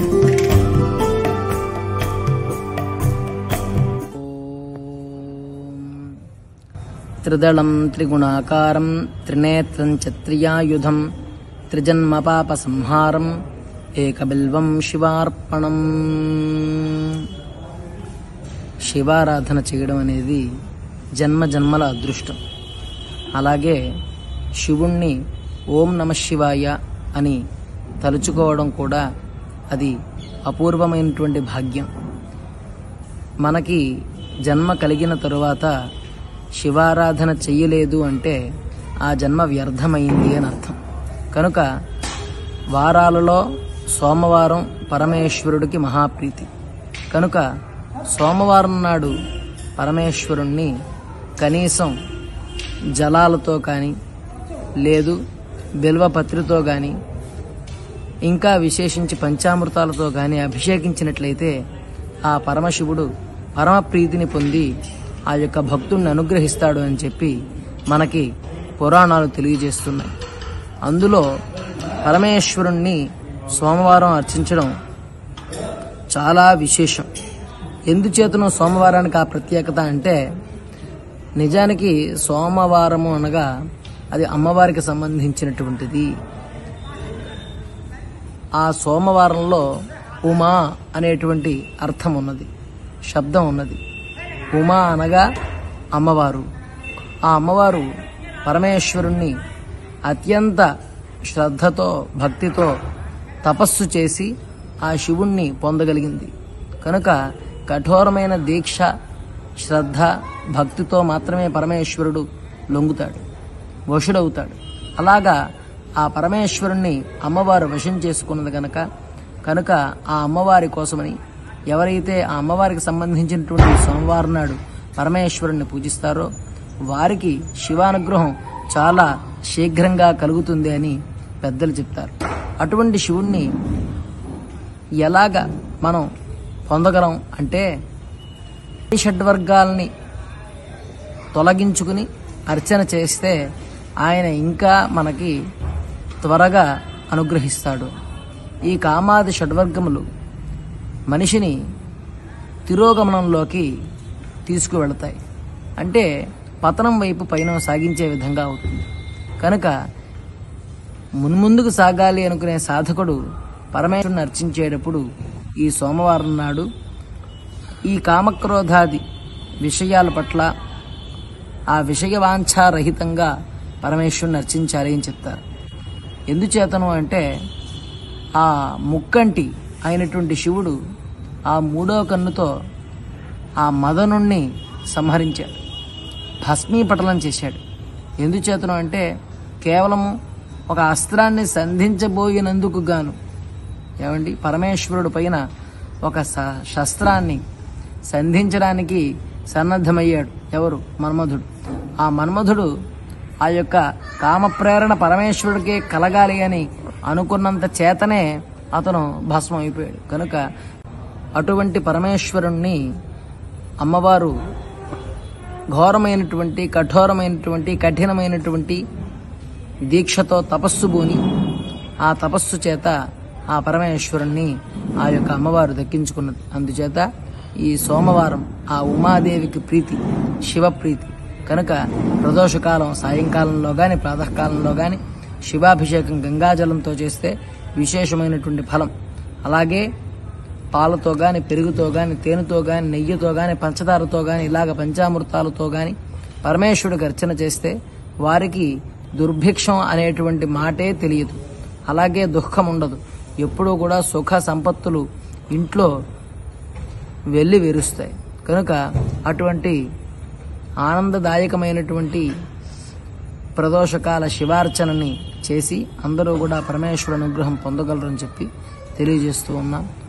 త్రిదళం త్రిగుణాకారం త్రినేత్రం చ త్రియాయుధం త్రిజన్మ పాప సంహారం ఏకబిల్వం శివార్పణం శివారాధన చేయడం అనేది జన్మ జన్మల అదృష్టం అలాగే శివుణ్ణి ఓం నమ శివాయ అని తలుచుకోవడం కూడా అది అపూర్వమైనటువంటి భాగ్యం మనకి జన్మ కలిగిన తరువాత శివారాధన చెయ్యలేదు అంటే ఆ జన్మ వ్యర్థమైంది అని అర్థం కనుక వారాలలో సోమవారం పరమేశ్వరుడికి మహాప్రీతి కనుక సోమవారం నాడు పరమేశ్వరుణ్ణి కనీసం జలాలతో కానీ లేదు బిల్వపత్రితో కానీ ఇంకా విశేషించి పంచామృతాలతో కానీ అభిషేకించినట్లయితే ఆ పరమశివుడు పరమ ప్రీతిని పొంది ఆ యొక్క భక్తుణ్ణి అనుగ్రహిస్తాడు అని చెప్పి మనకి పురాణాలు తెలియజేస్తున్నాయి అందులో పరమేశ్వరుణ్ణి సోమవారం అర్చించడం చాలా విశేషం ఎందుచేతనో సోమవారానికి ఆ ప్రత్యేకత అంటే నిజానికి సోమవారము అనగా అది అమ్మవారికి సంబంధించినటువంటిది ఆ సోమవారంలో ఉమా అనేటువంటి అర్థం ఉన్నది శబ్దం ఉన్నది ఉమా అనగా అమ్మవారు ఆ అమ్మవారు పరమేశ్వరుణ్ణి అత్యంత శ్రద్ధతో భక్తితో తపస్సు చేసి ఆ శివుణ్ణి పొందగలిగింది కనుక కఠోరమైన దీక్ష శ్రద్ధ భక్తితో మాత్రమే పరమేశ్వరుడు లొంగుతాడు వశుడవుతాడు అలాగా ఆ పరమేశ్వరుణ్ణి అమ్మవారు వశం చేసుకున్నది గనక కనుక ఆ అమ్మవారి కోసమని ఎవరైతే ఆ అమ్మవారికి సంబంధించినటువంటి సోమవారం నాడు పరమేశ్వరుణ్ణి పూజిస్తారో వారికి శివానుగ్రహం చాలా శీఘ్రంగా కలుగుతుంది అని పెద్దలు చెప్తారు అటువంటి శివుణ్ణి ఎలాగ మనం పొందగలం అంటే ఈ షడ్వర్గాల్ని తొలగించుకుని అర్చన చేస్తే ఆయన ఇంకా మనకి త్వరగా అనుగ్రహిస్తాడు ఈ కామాది షడ్వర్గములు మనిషిని తిరోగమనంలోకి తీసుకువెళతాయి అంటే పతనం వైపు పయనం సాగించే విధంగా అవుతుంది కనుక మున్ముందుకు సాగాలి అనుకునే సాధకుడు పరమేశ్వరుని అర్చించేటప్పుడు ఈ సోమవారం నాడు ఈ కామక్రోధాది విషయాల పట్ల ఆ విషయవాంఛారహితంగా పరమేశ్వరుని అర్చించాలి అని చెప్తారు ఎందుచేతను అంటే ఆ ముక్కంటి అయినటువంటి శివుడు ఆ మూడో కన్నుతో ఆ మదనుణ్ణి సంహరించాడు భస్మీపటలం చేశాడు ఎందుచేతను అంటే కేవలము ఒక అస్త్రాన్ని సంధించబోయినందుకు గాను ఏమండి పరమేశ్వరుడు పైన ఒక స- శస్త్రాన్ని సంధించడానికి సన్నద్ధమయ్యాడు ఎవరు మన్మధుడు ఆ మన్మధుడు ఆ యొక్క కామప్రేరణ పరమేశ్వరుడికే కలగాలి అని అనుకున్నంత చేతనే అతను భస్మం అయిపోయాడు కనుక అటువంటి పరమేశ్వరుణ్ణి అమ్మవారు ఘోరమైనటువంటి కఠోరమైనటువంటి కఠినమైనటువంటి దీక్షతో తపస్సు బూని ఆ తపస్సు చేత ఆ పరమేశ్వరుణ్ణి ఆ యొక్క అమ్మవారు దక్కించుకున్నది అందుచేత ఈ సోమవారం ఆ ఉమాదేవికి ప్రీతి శివప్రీతి కనుక ప్రదోషకాలం సాయంకాలంలో గాని ప్రాతకాలంలో గాని శివాభిషేకం గంగాజలంతో చేస్తే విశేషమైనటువంటి ఫలం అలాగే పాలతో గాని పెరుగుతో గాని తేనెతో గాని నెయ్యితో గాని పంచదారతో గాని ఇలాగ పంచామృతాలతో గాని పరమేశ్వరుడికి అర్చన చేస్తే వారికి దుర్భిక్షం అనేటువంటి మాటే తెలియదు అలాగే దుఃఖం ఉండదు ఎప్పుడూ కూడా సుఖ సంపత్తులు ఇంట్లో వెళ్ళి విరుస్తాయి కనుక అటువంటి ఆనందదాయకమైనటువంటి ప్రదోషకాల శివార్చనని చేసి అందరూ కూడా పరమేశ్వర అనుగ్రహం పొందగలరని చెప్పి తెలియజేస్తూ ఉన్నాం